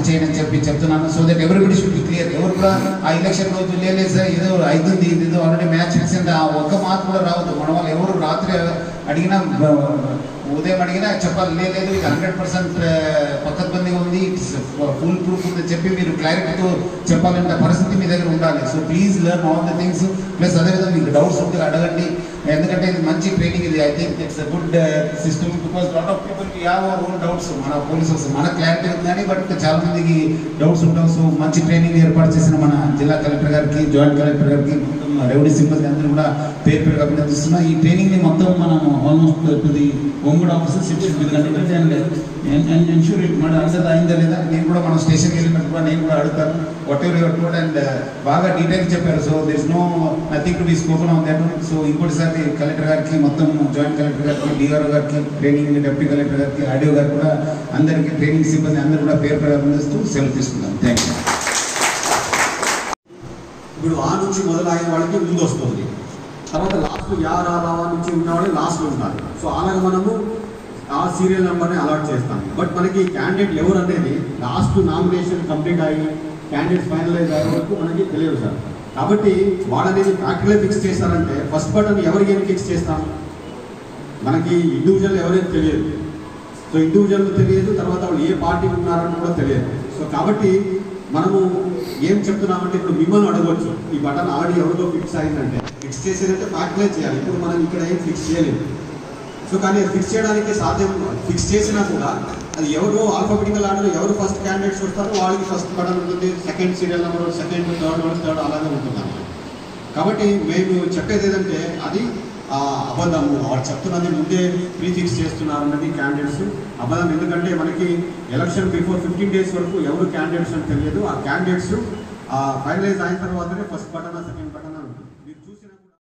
accept చేయండి అని చెప్పి చెప్తున్నాను so that everybody should be clear ఎవరు కూడా ఆ ఎలక్షన్ రోజు లేదు సార్ ఏదో అవుతుంది ఇది ఏదో ఆల్రెడీ మ్యాచ్ ఫిక్స్ అయింది ఆ ఒక్క మాట కూడా రావద్దు మన వాళ్ళు ఎవరు రాత్రి అడిగినా బ- ఉదయం అడిగినా చెప్పాలి "లే, లేదు ఇది హండ్రెడ్ పర్సెంట్ పక్కబందీగా ఉంది ఇట్స్ ఫుల్ ప్రూఫ్ ఉంది చెప్పి మీరు క్లారిటీతో చెప్పాలంటే పరిస్థితి మీ దగ్గర ఉండాలి so please learn all the things plus అదేవిధంగా మీకు డౌట్స్ ఉంటే అడగండి ఎందుకంటే ఇది మంచి ట్రైనింగ్ ఇది I think it's a good system because lot of people have our own doubts మన పోలీసెస్ మన క్లారిటీ ఉంది కానీ బట్ చాలా మందికి డౌట్స్ ఉంటావు సో మంచి ట్రైనింగ్ ఏర్పాటు చేసిన మన జిల్లా కలెక్టర్ గారికి జాయింట్ కలెక్టర్ గారికి మొత్తం రెవెన్యూ సిబ్బంది అందరూ కూడా పేరు పేరు అభినందిస్తున్నా ఈ ట్రైనింగ్ ని మొత్తం మనం almost to the home guard officers it should be conducted and and ensure it మన అందరూ అయిందా లేదా నేను కూడా మన స్టేషన్కి వెళ్ళినప్పుడు కూడా నేను కూడా అడుగుతాను వాట్ ఎవర్ యువర్ టోడ్ అండ్ బాగా డీటెయిల్ చెప్పారు so this no nothing to be spoken on that so ఇంకోటిసారి కలెక్టర్ గారికి మొత్తం జాయింట్ కలెక్టర్ గారికి డిఆర్ఓ గారికి ట్రైనింగ్ డిప్యూటీ కలెక్టర్ గారికి ఆడియో గారికి కూడా అందరికీ ట్రైనింగ్ సిబ్బంది అందరూ కూడా పేరు పేరు అభినందిస్తూ సెలవు తీసుకుందాం థ్యాంక్ యూ ఇప్పుడు ఆ నుంచి మొదలైన వాళ్ళకి ముందు వస్తుంది తర్వాత లాస్ట్ యా రా రావా నుంచి ఉన్నవాళ్ళు లాస్ట్లో ఉంటారు సో అలాగే మనము ఆ సీరియల్ నెంబర్ని అలాట్ చేస్తాం బట్ మనకి క్యాండిడేట్ ఎవరు అనేది లాస్ట్ నామినేషన్ కంప్లీట్ అయ్యి క్యాండిడేట్ ఫైనలైజ్ అయ్యే వరకు మనకి తెలియదు సార్ కాబట్టి వాళ్ళనేది ప్రాక్టికల్ ఫిక్స్ చేస్తారంటే ఫస్ట్ బటన్ ఎవరికి ఏం ఫిక్స్ చేస్తాం మనకి ఇండివిజువల్ ఎవరైతే తెలియదు సో ఇండివిజువల్ తెలియదు తర్వాత వాళ్ళు ఏ పార్టీ ఉన్నారని కూడా తెలియదు సో కాబట్టి మనము ఏం చెప్తున్నామంటే ఇప్పుడు మిమ్మల్ని అడగవచ్చు ఈ బటన్ ఆల్రెడీ ఎవరితో ఫిక్స్ అయిందంటే ఫిక్స్ చేసేదంటే ప్రాక్టికలైజ్ చేయాలి ఇప్పుడు మనం ఇక్కడ ఏం ఫిక్స్ చేయలేము సో కానీ ఫిక్స్ చేయడానికి సాధ్యం ఫిక్స్ చేసినా కూడా అది ఎవరు ఆల్ఫాబెటికల్ ఆర్డర్ ఎవరు ఫస్ట్ క్యాండిడేట్స్ వస్తారో వాళ్ళకి ఫస్ట్ బటన్ ఉంటుంది second serial number second third one third అలాగే ఉంటుంది అన్నమాట కాబట్టి మేము చెప్పేది ఏదంటే అది ఆ, అబద్ధము వాళ్ళు చెప్తున్నది ముందే ప్రీ ఫిక్స్ చేస్తున్నారు అన్నది క్యాండిడేట్స్ అబద్ధం ఎందుకంటే మనకి ఎలక్షన్ బిఫోర్ ఫిఫ్టీన్ డేస్ వరకు ఎవరు క్యాండిడేట్స్ అని తెలియదు ఆ క్యాండిడేట్స్ ఫైనలైజ్ అయిన తర్వాతనే ఫస్ట్ బటన్ సెకండ్ బటన్